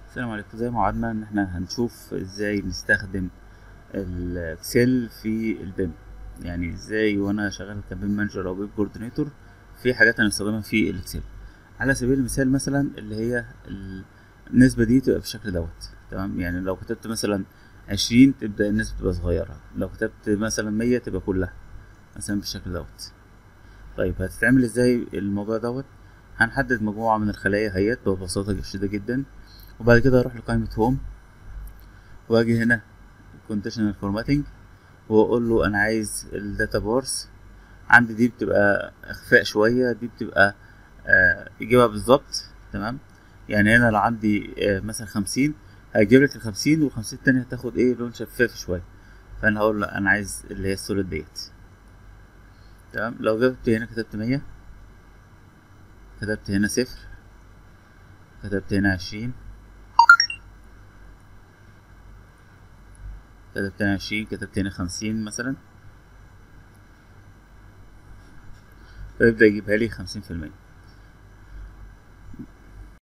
السلام عليكم زي ما وعدنا ان احنا هنشوف ازاي نستخدم الاكسل في البيم يعني ازاي وانا شغال كبيم مانجر او بيم كوردينيتور في حاجات هنستخدمها في الاكسل على سبيل المثال مثلا اللي هي ال- النسبة دي تبقى بالشكل دوت تمام يعني لو كتبت مثلا عشرين تبدأ النسبة تبقى صغيرة لو كتبت مثلا مية تبقى كلها مثلا بالشكل دوت طيب هتتعمل ازاي الموضوع دوت هنحدد مجموعة من الخلايا اهيت ببساطة شديدة جدا وبعد كده اروح لقائمة هوم واجي هنا conditional formatting واقول له انا عايز الداتا بارز عندي دي بتبقى اخفاء شوية دي بتبقى آه يجيبها بالظبط تمام يعني هنا لو عندي آه مثلا خمسين هيجيب لك الخمسين والخمسين التانية هتاخد ايه لون شفاف شوية فانا هقول له انا عايز اللي هي السوليد ديت تمام لو جبت هنا كتبت مية كتبت هنا صفر كتبت هنا عشرين كتبت هنا عشرين كتبت هنا خمسين مثلا فيبدأ يجيبها لي خمسين في المية